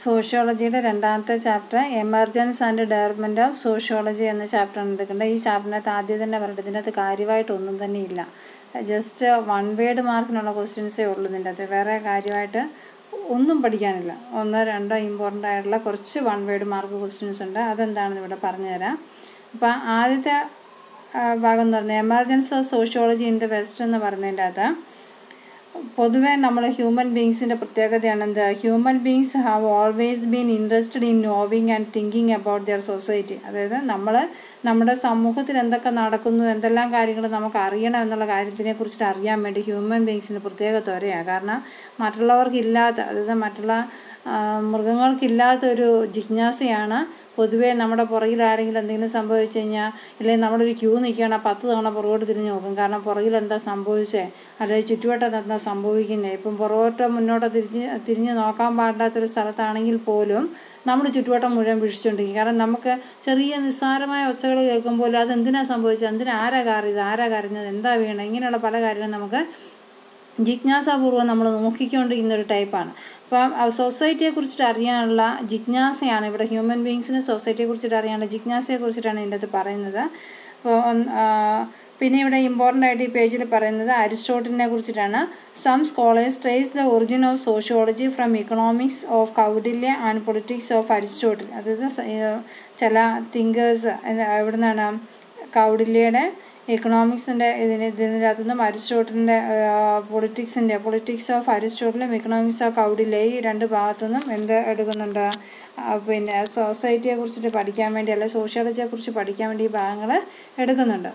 സോഷ്യോളജിയുടെ രണ്ടാമത്തെ chapter emergence and development of sociology എന്ന ചാപ്റ്ററാണ് എടുക്കേണ്ടത് ഈ ചാപ്റ്ററിനകത്ത് ആദ്യം തന്നെ പറഞ്ഞിട്ട് ഇതിനകത്ത് കാര്യമായിട്ടൊന്നും തന്നെ ഇല്ല ജസ്റ്റ് വൺ വേഡ് മാർക്കിനുള്ള ക്വസ്റ്റ്യൻസേ ഉള്ളൂ ഇതിൻ്റെ അകത്ത് വേറെ കാര്യമായിട്ട് ഒന്നും പഠിക്കാനില്ല ഒന്നോ രണ്ടോ ഇമ്പോർട്ടൻ്റ് ആയിട്ടുള്ള കുറച്ച് വൺ വേഡ് മാർക്ക് ക്വസ്റ്റ്യൻസ് ഉണ്ട് അതെന്താണെന്ന് ഇവിടെ പറഞ്ഞു തരാം അപ്പോൾ ആദ്യത്തെ ആ, ഭാഗം എന്ന് പറഞ്ഞാൽ emergence of sociology in the west എന്ന് പറഞ്ഞതിൻ്റെ അകത്ത് പൊതുവേ നമ്മൾ ഹ്യൂമൻ ബീങ്സിൻ്റെ പ്രത്യേകതയാണ് എന്ത് human beings have always been interested in knowing and thinking about their society അതായത് നമ്മൾ നമ്മുടെ സമൂഹത്തിൽ എന്തൊക്കെ നടക്കുന്നു എന്തെല്ലാം കാര്യങ്ങൾ നമുക്ക് അറിയണം എന്നുള്ള കാര്യത്തിനെ കുറിച്ചിട്ട് അറിയാൻ വേണ്ടി ഹ്യൂമൻ ബീങ്സിന് പ്രത്യേക ത്വരയാണ് കാരണം മറ്റുള്ളവർക്കില്ലാത്ത അതായത് മറ്റുള്ള ആ, മൃഗങ്ങൾക്കില്ലാത്തൊരു ജിജ്ഞാസയാണ് പൊതുവേ നമ്മുടെ പുറകിൽ ആരെങ്കിലും എന്തെങ്കിലും സംഭവിച്ചു കഴിഞ്ഞാൽ ഇല്ലെങ്കിൽ നമ്മളൊരു ക്യൂ നിൽക്കുകയാണ് പത്ത് തവണ പുറകോട്ട് തിരിഞ്ഞ് നോക്കും കാരണം പുറകിൽ എന്താ സംഭവിച്ചേ അല്ലെങ്കിൽ ചുറ്റുവട്ടത്ത് എന്താ സംഭവിക്കുന്നത് ഇപ്പം പുറകോട്ട് മുന്നോട്ട് തിരിഞ്ഞ് തിരിഞ്ഞ് നോക്കാൻ പാടില്ലാത്തൊരു സ്ഥലത്താണെങ്കിൽ പോലും നമ്മൾ ചുറ്റുവട്ടം മുഴുവൻ വീക്ഷിച്ചുകൊണ്ടിരിക്കും കാരണം നമുക്ക് ചെറിയ നിസ്സാരമായ ഒച്ചകൾ കേൾക്കുമ്പോൾ അത് എന്തിനാ സംഭവിച്ചത് എന്തിനാ ആരാ കാറിയത് ആരാ കരഞ്ഞത് എന്താ വീണത് ഇങ്ങനെയുള്ള പല കാര്യങ്ങളും നമുക്ക് ജിജ്ഞാസാപൂർവ്വം നമ്മൾ നോക്കിക്കൊണ്ടിരിക്കുന്ന ഒരു ടൈപ്പാണ് അപ്പം സൊസൈറ്റിയെ കുറിച്ചിട്ട് അറിയാനുള്ള ജിജ്ഞാസയാണ് ഇവിടെ ഹ്യൂമൻ ബീങ്സിന് സൊസൈറ്റിയെ കുറിച്ചിട്ട് അറിയാനുള്ള ജിജ്ഞാസയെ കുറിച്ചിട്ടാണ് ഇതിൻ്റെ അകത്ത് പറയുന്നത് അപ്പോൾ ഒന്ന്, ആ, പിന്നെ ഇവിടെ ഇമ്പോർട്ടൻ്റ് ആയിട്ട് ഈ പേജിൽ പറയുന്നത് അരിസ്റ്റോട്ടലിനെ കുറിച്ചിട്ടാണ് some scholars trace the origin of sociology from economics of Kautilya and politics of Aristotle അതായത് സ- ഏഹ് ചില തിങ്കേഴ്സ് എവിടെ നിന്നാണ് കൗഡില്യയുടെ എക്കണോമിക്സിൻ്റെ ഇതിന് ഇതിനകത്തു നിന്നും അരിസ്റ്റോട്ടലിൻ്റെ പൊളിറ്റിക്സിൻ്റെ പൊളിറ്റിക്സ് ഓഫ് അരിസ്റ്റോട്ടലും എക്കണോമിക്സ് ഓഫ് കൗഡില്യ ഈ രണ്ട് ഭാഗത്തു നിന്നും എന്ത് എടുക്കുന്നുണ്ട് ആ, പിന്നെ സൊസൈറ്റിയെ കുറിച്ചിട്ട് പഠിക്കാൻ വേണ്ടി അല്ലെ സോഷ്യോളജിയെ കുറിച്ച് പഠിക്കാൻ വേണ്ടി ഈ ഭാഗങ്ങൾ എടുക്കുന്നുണ്ട്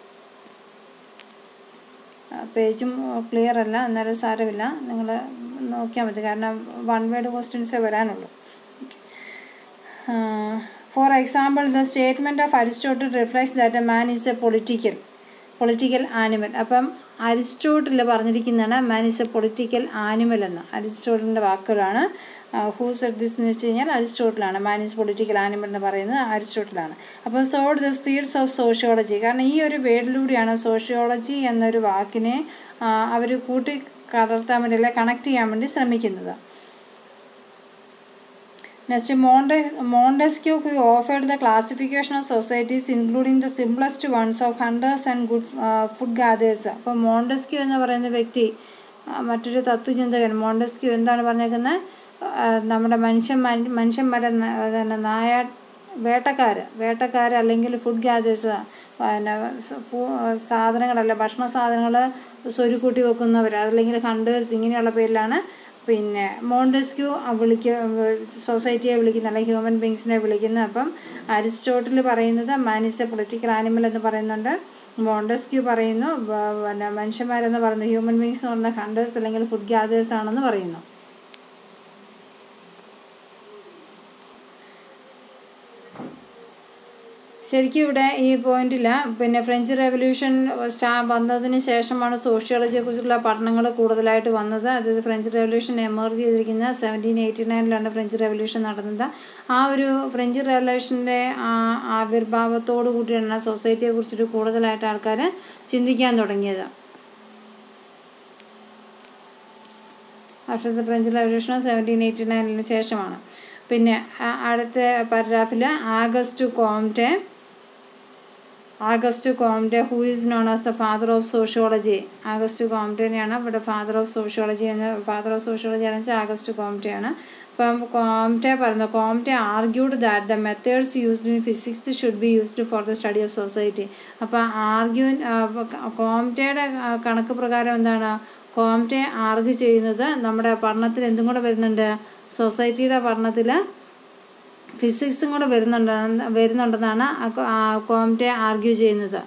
പേജും ക്ലിയർ അല്ല എന്നാലും സാരമില്ല നിങ്ങൾ നോക്കിയാൽ മതി കാരണം വൺ വേഡ് ക്വസ്റ്റ്യൻസേ വരാനുള്ളൂ for example the statement of Aristotle reflects that a man is a political political animal അപ്പം അരിസ്റ്റോട്ടിൽ പറഞ്ഞിരിക്കുന്നതാണ് man is a political animal എന്ന് അരിസ്റ്റോട്ടിലിൻ്റെ വാക്കുകളാണ് ഹൂ സെഡ് ദിസ് എന്ന് വെച്ച് കഴിഞ്ഞാൽ അരിസ്റ്റോട്ടിലാണ് മാൻ ഈസ് പൊളിറ്റിക്കൽ ആനിമൽ എന്ന് പറയുന്നത് അരിസ്റ്റോട്ടിലാണ് അപ്പോൾ sowed the seeds of sociology കാരണം ഈ ഒരു വേർഡിലൂടെയാണ് സോഷ്യോളജി എന്നൊരു വാക്കിനെ അവർ കൂട്ടി കലർത്താൻ വേണ്ടി അല്ലെങ്കിൽ കണക്ട് ചെയ്യാൻ വേണ്ടി ശ്രമിക്കുന്നത് Next, Monte, Montesquieu who offered the classification of societies including the simplest ones of hunters and good uh, food gatherers. അപ്പോൾ മോണ്ടസ്ക്യൂ എന്ന് പറയുന്ന വ്യക്തി ആ, മറ്റൊരു തത്വചിന്തകൻ മോണ്ടസ്ക്യൂ എന്താണ് പറഞ്ഞേക്കുന്നത് ആ, നമ്മുടെ മനുഷ്യൻ മനുഷ്യന്മാരെ തന്നെ നായ വേട്ടക്കാർ വേട്ടക്കാർ അല്ലെങ്കിൽ ഫുഡ് ഗ്യാദേഴ്സ് പിന്നെ സ- ഫു- സാധനങ്ങളല്ല ഭക്ഷണ സാധനങ്ങൾ സ്വരുക്കൂട്ടി വെക്കുന്നവർ അല്ലെങ്കിൽ ഹണ്ടേഴ്സ് ഇങ്ങനെയുള്ള പേരിലാണ് പിന്നെ മോണ്ടസ്ക്യൂ വിളിക്ക സൊസൈറ്റിയെ വിളിക്കുന്ന അല്ലെങ്കിൽ ഹ്യൂമൻ ബീങ്സിനെ വിളിക്കുന്നത് അപ്പം അരിസ്റ്റോട്ടിൽ പറയുന്നത് മാനിസ് എ പൊളിറ്റിക്കൽ ആനിമൽ എന്ന് പറയുന്നുണ്ട് മോണ്ടസ്ക്യൂ പറയുന്നു വ- പിന്നെ മനുഷ്യന്മാരെന്ന് പറയുന്നത് ഹ്യൂമൻ ബീങ്സ് എന്ന് പറഞ്ഞ ഹണ്ടേഴ്സ് അല്ലെങ്കിൽ ഫുഡ് ഗ്യാദേഴ്സ് ആണെന്ന് പറയുന്നു ശരിക്കും ഇവിടെ ഈ പോയിന്റിൽ പിന്നെ ഫ്രഞ്ച് റെവല്യൂഷൻ സ്റ്റാ വന്നതിന് ശേഷമാണ് സോഷ്യോളജിയെ കുറിച്ചുള്ള പഠനങ്ങൾ കൂടുതലായിട്ട് വന്നത് അതായത് ഫ്രഞ്ച് റെവല്യൂഷൻ എമർജ് ചെയ്തിരിക്കുന്ന സെവൻറ്റീൻ എയ്റ്റി നയനിലാണ് ഫ്രഞ്ച് റെവല്യൂഷൻ നടന്നത് ആ ഒരു ഫ്രഞ്ച് റെവല്യൂഷൻ്റെ ആവിർഭാവത്തോടു കൂടിയാണ് സൊസൈറ്റിയെ കുറിച്ചിട്ട് കൂടുതലായിട്ട് ആൾക്കാർ ചിന്തിക്കാൻ തുടങ്ങിയത് after the French revolution seventeen eighty നയനിന് ശേഷമാണ് പിന്നെ ആ- അടുത്ത പാരഗ്രാഫിൽ August Comte August Comte who is known as the father of sociology August കോംറ്റെനെയാണ് ഇവിടെ ഫാദർ ഓഫ് സോഷ്യോളജി എന്ന് ഫാദർ ഓഫ് സോഷ്യോളജി എന്ന് വെച്ചാൽ ആഗസ്റ്റ് കോംറ്റെയാണ് അപ്പം കോംറ്റെ പറയുന്നു Comte argued that the methods used in physics should be used for the study of society അപ്പോൾ argue കോംറ്റയുടെ കണക്ക് പ്രകാരം എന്താണ് കോംറ്റെ ആർഗ്യൂ ചെയ്യുന്നത് നമ്മുടെ പഠനത്തിൽ എന്തും കൂടെ വരുന്നുണ്ട് സൊസൈറ്റിയുടെ പഠനത്തിൽ ഫിസിക്സും കൂടെ വരുന്നുണ്ട് വരുന്നുണ്ടെന്നാണ് ആ കോ- ആ കോംറ്റെ ആർഗ്യൂ ചെയ്യുന്നത്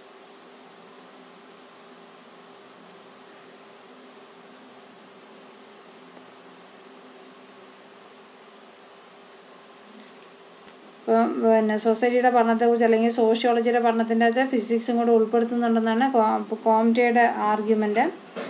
ഇപ്പോൾ പിന്നെ സൊസൈറ്റിയുടെ പഠനത്തെക്കുറിച്ച് അല്ലെങ്കിൽ സോഷ്യോളജിയുടെ പഠനത്തിൻ്റെ അകത്ത് ഫിസിക്സും കൂടെ ഉൾപ്പെടുത്തുന്നുണ്ടെന്നാണ് കോ- കോംറ്റയുടെ ആർഗ്യുമെൻറ്റ്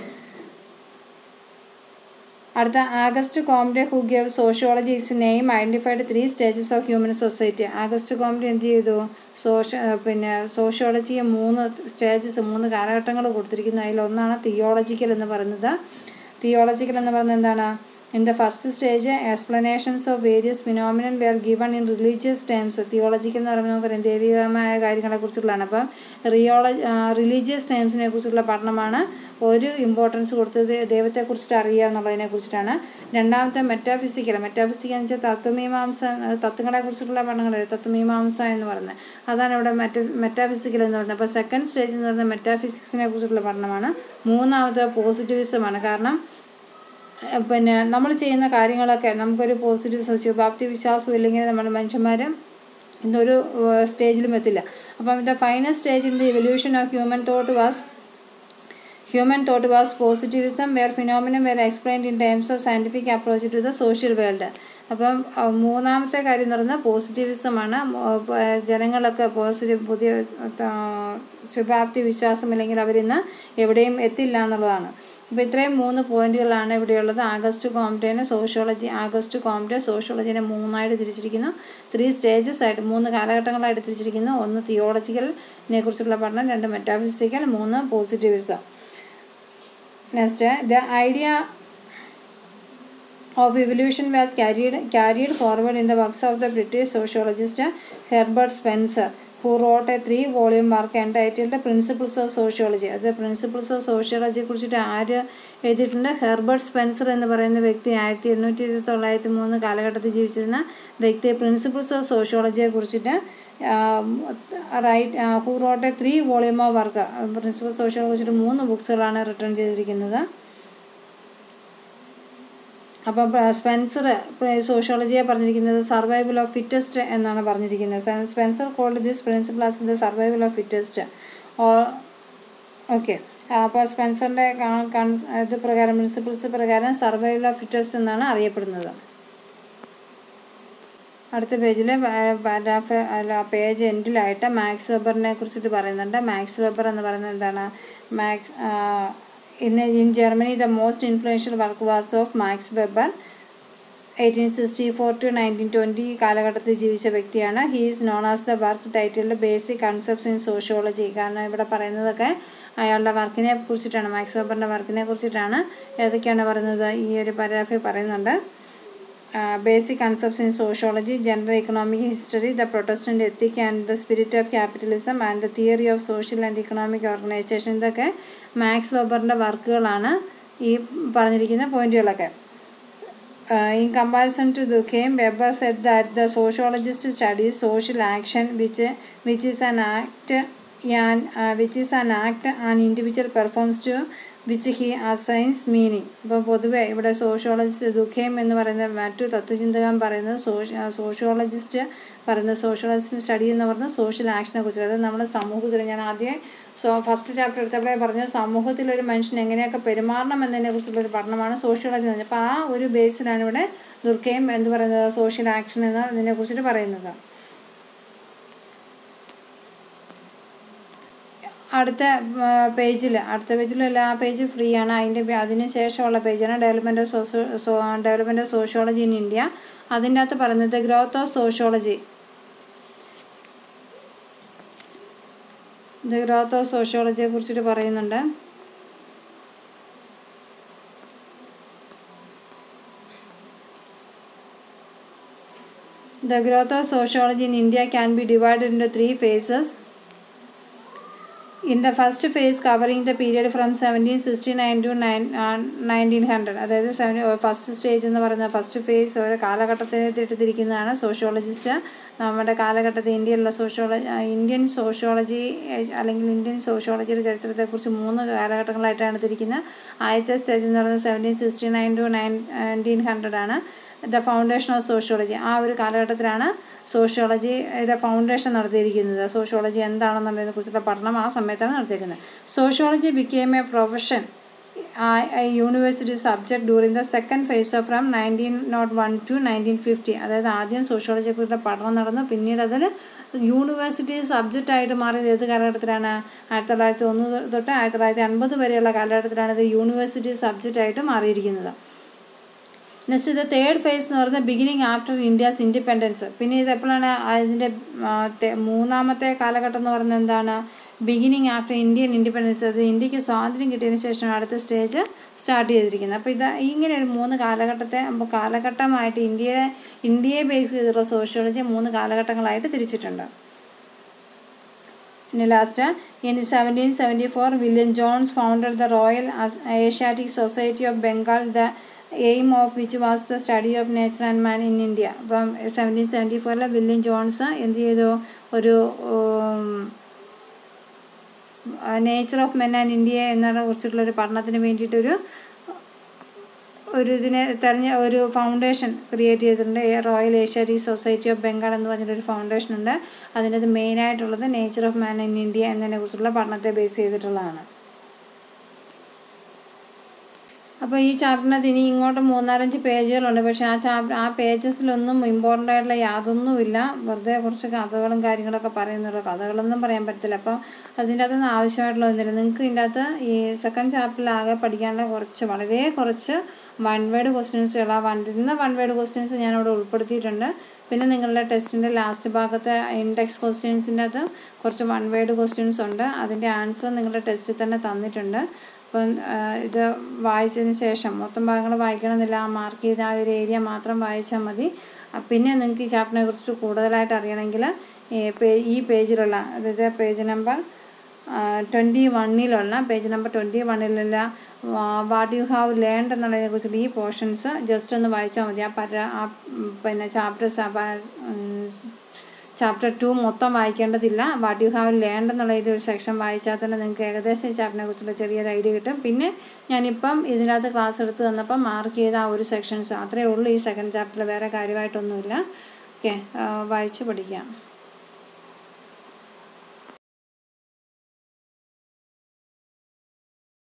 അടുത്ത August Comte who gave sociology its name identified three stages of human society August Comte എന്ത് ചെയ്തു സോഷ്യ പിന്നെ സോഷ്യോളജിയെ മൂന്ന് സ്റ്റേജസ് മൂന്ന് കാലഘട്ടങ്ങൾ കൊടുത്തിരിക്കുന്നു അതിലൊന്നാണ് തിയോളജിക്കൽ എന്ന് പറയുന്നത് തിയോളജിക്കൽ എന്ന് പറയുന്നത് എന്താണ് in the first stage explanations of various phenomenon were given in religious terms theological എന്ന് പറയുമ്പോൾ നമുക്കറിയാം ദൈവികമായ കാര്യങ്ങളെക്കുറിച്ചുള്ളതാണ് അപ്പം റിയോളജി റിലീജിയസ് ടേംസിനെ കുറിച്ചുള്ള പഠനമാണ് ഒരു ഇമ്പോർട്ടൻസ് കൊടുത്തത് ദൈവത്തെക്കുറിച്ചിട്ട് അറിയുക എന്നുള്ളതിനെ കുറിച്ചിട്ടാണ് രണ്ടാമത്തെ മെറ്റാഫിസിക്കൽ മെറ്റാഫിസിക്കൽ എന്ന് വെച്ചാൽ തത്വമീമാംസ തത്വങ്ങളെക്കുറിച്ചിട്ടുള്ള പഠനങ്ങൾ തത്വമീമാംസ എന്ന് പറയുന്നത് അതാണ് ഇവിടെ മെറ്റ മെറ്റാഫിസിക്കൽ എന്ന് പറയുന്നത് അപ്പോൾ സെക്കൻഡ് സ്റ്റേജ് എന്ന് പറയുന്നത് മെറ്റാഫിസിക്സിനെ കുറിച്ചിട്ടുള്ള പഠനമാണ് മൂന്നാമത്തെ പോസിറ്റിവിസമാണ് കാരണം പിന്നെ നമ്മൾ ചെയ്യുന്ന കാര്യങ്ങളൊക്കെ നമുക്കൊരു പോസിറ്റീവ് ശുഭാപ്തി വിശ്വാസം ഇല്ലെങ്കിൽ നമ്മൾ മനുഷ്യന്മാർ ഇന്നൊരു സ്റ്റേജിലും എത്തില്ല അപ്പം the final stage in the evolution of human thought was human thought was positivism where phenomenon were explained in terms of scientific approach to the social world അപ്പം മൂന്നാമത്തെ കാര്യം എന്ന് പറയുന്നത് പോസിറ്റിവിസമാണ് ജനങ്ങളൊക്കെ പോസിറ്റീവ് പുതിയ ശുഭാപ്തി വിശ്വാസം ഇല്ലെങ്കിൽ അവരിന്ന് എവിടെയും എത്തില്ല എന്നുള്ളതാണ് അപ്പോൾ ഇത്രയും മൂന്ന് പോയിന്റുകളാണ് ഇവിടെയുള്ളത് ആഗസ്റ്റ് കോംപ്റ്റേനെ സോഷ്യോളജി ആഗസ്റ്റ് കോംപ്റ്റേ സോഷ്യോളജിനെ മൂന്നായിട്ട് തിരിച്ചിരിക്കുന്നു ത്രീ സ്റ്റേജസ് ആയിട്ട് മൂന്ന് കാലഘട്ടങ്ങളായിട്ട് തിരിച്ചിരിക്കുന്നു ഒന്ന് തിയോളജിക്കലിനെ കുറിച്ചുള്ള പഠനം രണ്ട് മെറ്റാഫിസിക്കൽ മൂന്ന് positivism next the idea of evolution was carried carried forward in the works of the British sociologist Herbert Spencer, who wrote a three-volume work entitled Principles of Sociology. അത് principles of സോഷ്യോളജിയെ കുറിച്ചിട്ട് ആര് എഴുതിയിട്ടുണ്ട് Herbert Spencer എന്ന് പറയുന്ന വ്യക്തി ആയിരത്തി എണ്ണൂറ്റി തൊള്ളായിരത്തി മൂന്ന് കാലഘട്ടത്തിൽ ജീവിച്ചിരുന്ന വ്യക്തി പ്രിൻസിപ്പിൾസ് ഓഫ് സോഷ്യോളജിയെ കുറിച്ചിട്ട് right who wrote a three volume of work principle sociology കുറിച്ചിട്ട് മൂന്ന് ബുക്സുകളാണ് റിട്ടേൺ ചെയ്തിരിക്കുന്നത് അപ്പം സ്പെൻസർ സോഷ്യോളജിയെ പറഞ്ഞിരിക്കുന്നത് സർവൈവൽ ഓഫ് ഫിറ്റസ്റ്റ് എന്നാണ് പറഞ്ഞിരിക്കുന്നത് Spencer called this principle as the survival of fittest okay അപ്പോൾ സ്പെൻസറിൻ്റെ ഇത് പ്രകാരം പ്രിൻസിപ്പിൾസ് പ്രകാരം സർവൈവൽ ഓഫ് ഫിറ്റസ്റ്റ് എന്നാണ് അറിയപ്പെടുന്നത് അടുത്ത പേജിൽ പാരാഗ്രാഫ് അല്ല പേജ് എൻഡിലായിട്ട് മാക്സ് വെബറിനെ കുറിച്ചിട്ട് പറയുന്നുണ്ട് മാക്സ് വെബർ എന്ന് പറയുന്നത് എന്താണ് Max in in Germany the most influential work was of Max Weber eighteen sixty four to nineteen twenty കാലഘട്ടത്തിൽ ജീവിച്ച വ്യക്തിയാണ് he is known as the work titled basic concepts in sociology കാരണം ഇവിടെ പറയുന്നതൊക്കെ അയാളുടെ വർക്കിനെ കുറിച്ചിട്ടാണ് മാക്സ് വെബറിൻ്റെ വർക്കിനെ കുറിച്ചിട്ടാണ് ഏതൊക്കെയാണ് പറയുന്നത് ഈ ഒരു പാരാഗ്രാഫിൽ പറയുന്നുണ്ട് basic concepts in sociology general economic history the Protestant ethic and the spirit of capitalism and the theory of social and economic organization ഇതൊക്കെ മാക്സ് വെബറിൻ്റെ വർക്കുകളാണ് ഈ പറഞ്ഞിരിക്കുന്ന പോയിന്റുകളൊക്കെ ഇൻ കമ്പാരിസൺ ടു ദുഃഖയും Weber said that the sociologist studies social action which which is an act which is an act an individual performs to which he assigns meaning ഇപ്പോൾ പൊതുവെ ഇവിടെ സോഷ്യോളജിസ്റ്റ് ദുഃഖം എന്ന് പറയുന്ന മറ്റു തത്വചിന്തകൻ പറയുന്നത് സോഷ്യോളജിസ്റ്റ് പറയുന്നത് സോഷ്യോളജിസ്റ്റ് സ്റ്റഡി എന്ന് പറയുന്നത് സോഷ്യൽ ആക്ഷനെ കുറിച്ച് അതായത് നമ്മുടെ സമൂഹത്തിൽ ഞാൻ ആദ്യം സോ ഫസ്റ്റ് ചാപ്റ്റർ എടുത്തപ്പോഴേ പറഞ്ഞു സമൂഹത്തിൽ ഒരു മനുഷ്യൻ എങ്ങനെയൊക്കെ പെരുമാറണം എന്നതിനെ കുറിച്ചുള്ള ഒരു പഠനമാണ് സോഷ്യോളജി എന്ന് പറഞ്ഞത് അപ്പോൾ ആ ഒരു ബേസിലാണ് ഇവിടെ ദുർക്കയും എന്ന് പറയുന്നത് സോഷ്യൽ ആക്ഷൻ എന്ന ഇതിനെ കുറിച്ചിട്ട് പറയുന്നത് അടുത്ത പേജിൽ അടുത്ത പേജിലല്ല ആ പേജ് ഫ്രീ ആണ് അതിൻ്റെ അതിന് ശേഷമുള്ള പേജാണ് development of socio development of sociology in India അതിൻ്റെ അകത്ത് പറയുന്നത് growth of sociology the growth of സോഷ്യോളജിയെ കുറിച്ചിട്ട് പറയുന്നുണ്ട് The growth of sociology in India can be divided into three phases. In the first phase covering the period from 1769 to 1900 അതായത് seven first stage എന്ന് പറയുന്ന first phase ഓരോ കാലഘട്ടത്തിൽ എടുത്തിരിക്കുന്നതാണ് sociologist നമ്മുടെ കാലഘട്ടത്തിൽ ഇന്ത്യയിലുള്ള സോഷ്യോളജി ഇന്ത്യൻ സോഷ്യോളജി അല്ലെങ്കിൽ ഇന്ത്യൻ സോഷ്യോളജിയുടെ ചരിത്രത്തെക്കുറിച്ച് മൂന്ന് കാലഘട്ടങ്ങളായിട്ടാണ് തിരിക്കുന്നത് ആദ്യത്തെ സ്റ്റേജ് എന്ന് പറയുന്നത് seventeen sixty nine to nineteen hundred ആണ് ദ ഫൗണ്ടേഷൻ ഓഫ് സോഷ്യോളജി ആ ഒരു കാലഘട്ടത്തിലാണ് സോഷ്യോളജിയുടെ ഫൗണ്ടേഷൻ നടത്തിയിരിക്കുന്നത് സോഷ്യോളജി എന്താണെന്നുള്ളതിനെ കുറിച്ചുള്ള പഠനം ആ സമയത്താണ് നടത്തിയിരിക്കുന്നത് sociology became a profession university subject during the second phase of from nineteen not one to nineteen fifty അതായത് ആദ്യം സോഷ്യോളജിയെക്കുറിച്ചുള്ള പഠനം നടന്നു പിന്നീട് അതിൽ യൂണിവേഴ്സിറ്റി സബ്ജക്റ്റ് ആയിട്ട് മാറിയത് ഏത് കാലഘട്ടത്തിലാണ് ആയിരത്തി തൊള്ളായിരത്തി ഒന്ന് തൊട്ട് ആയിരത്തി തൊള്ളായിരത്തി അൻപത് വരെയുള്ള കാലഘട്ടത്തിലാണ് ഇത് യൂണിവേഴ്സിറ്റി സബ്ജക്റ്റ് ആയിട്ട് മാറിയിരിക്കുന്നത് നെക്സ്റ്റ് ഇത് തേർഡ് ഫേസ് എന്ന് പറയുന്നത് ബിഗിനിങ് ആഫ്റ്റർ ഇന്ത്യാസ് ഇൻഡിപെൻഡൻസ് പിന്നെ ഇത് എപ്പോഴാണ് അതിൻ്റെ മൂന്നാമത്തെ കാലഘട്ടം എന്ന് പറയുന്നത് എന്താണ് ബിഗിനിങ് ആഫ്റ്റർ ഇന്ത്യൻ ഇൻഡിപെൻഡൻസ് അത് ഇന്ത്യക്ക് സ്വാതന്ത്ര്യം കിട്ടിയതിന് ശേഷം അടുത്ത സ്റ്റേജ് സ്റ്റാർട്ട് ചെയ്തിരിക്കുന്നത് അപ്പോൾ ഇത് ഇങ്ങനെ ഒരു മൂന്ന് കാലഘട്ടത്തെ അപ്പോൾ കാലഘട്ടമായിട്ട് ഇന്ത്യയെ ഇന്ത്യയെ ബേസ് ചെയ്തിട്ടുള്ള സോഷ്യോളജി മൂന്ന് കാലഘട്ടങ്ങളായിട്ട് തിരിച്ചിട്ടുണ്ട് പിന്നെ last in seventeen seventy four William Jones founded the Royal Asiatic Society of Bengal the aim of which was the study of nature and man in India അപ്പം സെവൻറ്റീൻ സെവൻറ്റി ഫോറിൽ വില്യം ജോൺസ് എന്ത് ചെയ്തു ഒരു nature of men and India എന്നതിനെ കുറിച്ചിട്ടുള്ള ഒരു പഠനത്തിന് വേണ്ടിയിട്ടൊരു ഒരു ഇതിനെ തെരഞ്ഞ ഒരു ഫൗണ്ടേഷൻ ക്രിയേറ്റ് ചെയ്തിട്ടുണ്ട് Royal Asiatic Society of Bengal എന്ന് പറഞ്ഞിട്ടൊരു ഫൗണ്ടേഷൻ ഉണ്ട് അതിനകത്ത് മെയിനായിട്ടുള്ളത് nature of man in India എന്നതിനെ കുറിച്ചുള്ള പഠനത്തെ ബേസ് ചെയ്തിട്ടുള്ളതാണ് അപ്പോൾ ഈ ചാപ്റ്ററിനകത്ത് ഇനി ഇങ്ങോട്ട് മൂന്നാലഞ്ച് പേജുകളുണ്ട് പക്ഷേ ആ ചാപ്റ്റർ ആ പേജസിലൊന്നും ഇമ്പോർട്ടൻ്റ് ആയിട്ടുള്ള യാതൊന്നുമില്ല വെറുതെ കുറച്ച് കഥകളും കാര്യങ്ങളൊക്കെ പറയുന്നുള്ളൂ കഥകളൊന്നും പറയാൻ പറ്റത്തില്ല അപ്പോൾ അതിൻ്റെ അകത്തുനിന്ന് ആവശ്യമായിട്ടുള്ള ഒന്നുമില്ല നിങ്ങൾക്ക് ഇതിൻ്റെ അകത്ത് ഈ സെക്കൻഡ് ചാപ്റ്ററിലാകെ പഠിക്കാനുള്ള കുറച്ച് വളരെ കുറച്ച് വൺ വേർഡ് ക്വസ്റ്റ്യൻസുകൾ ആ വൺ ഇന്ന വൺ വേർഡ് ക്വസ്റ്റ്യൻസ് ഞാനവിടെ ഉൾപ്പെടുത്തിയിട്ടുണ്ട് പിന്നെ നിങ്ങളുടെ ടെസ്റ്റിൻ്റെ ലാസ്റ്റ് ഭാഗത്ത് ഇൻഡെക്സ് ക്വസ്റ്റ്യൻസിൻ്റെ അകത്ത് കുറച്ച് വൺ വേർഡ് ക്വസ്റ്റ്യൻസ് ഉണ്ട് അതിൻ്റെ ആൻസർ നിങ്ങളുടെ ടെസ്റ്റിൽ തന്നെ തന്നിട്ടുണ്ട് അപ്പം ഇത് വായിച്ചതിന് ശേഷം മൊത്തം ഭാഗങ്ങൾ വായിക്കണമെന്നില്ല ആ മാർക്ക് ചെയ്ത ആ ഒരു ഏരിയ മാത്രം വായിച്ചാൽ മതി പിന്നെ നിങ്ങൾക്ക് ഈ ചാപ്റ്ററിനെ കുറിച്ച് കൂടുതലായിട്ട് അറിയണമെങ്കിൽ ഈ പേജിലുള്ള അതായത് പേജ് നമ്പർ ട്വൻറ്റി വണ്ണിലുള്ള പേജ് നമ്പർ ട്വൻറ്റി വണ്ണിലുള്ള വാട്ട് യു ഹാവ് ലേൺഡ് എന്നുള്ളതിനെ കുറിച്ചുള്ള ഈ പോർഷൻസ് ജസ്റ്റ് ഒന്ന് വായിച്ചാൽ മതി ആ പര ആ പിന്നെ ചാപ്റ്റേഴ്സ് ചാപ്റ്റർ ടു മൊത്തം വായിക്കേണ്ടതില്ല വാട്ട് യു ഹാവ് ലേൺഡ് എന്നുള്ള ഇത് ഒരു സെക്ഷൻ വായിച്ചാൽ തന്നെ നിങ്ങൾക്ക് ഏകദേശം ഈ ചാപ്റ്ററിനെ കുറിച്ചുള്ള ചെറിയൊരു ഐഡിയ കിട്ടും പിന്നെ ഞാനിപ്പം ഇതിനകത്ത് ക്ലാസ് എടുത്ത് തന്നപ്പം മാർക്ക് ചെയ്ത ആ ഒരു സെക്ഷൻസ് അത്രയേ ഉള്ളൂ ഈ സെക്കൻഡ് ചാപ്റ്ററിൽ വേറെ കാര്യമായിട്ടൊന്നുമില്ല ഓക്കെ വായിച്ച് പഠിക്കാം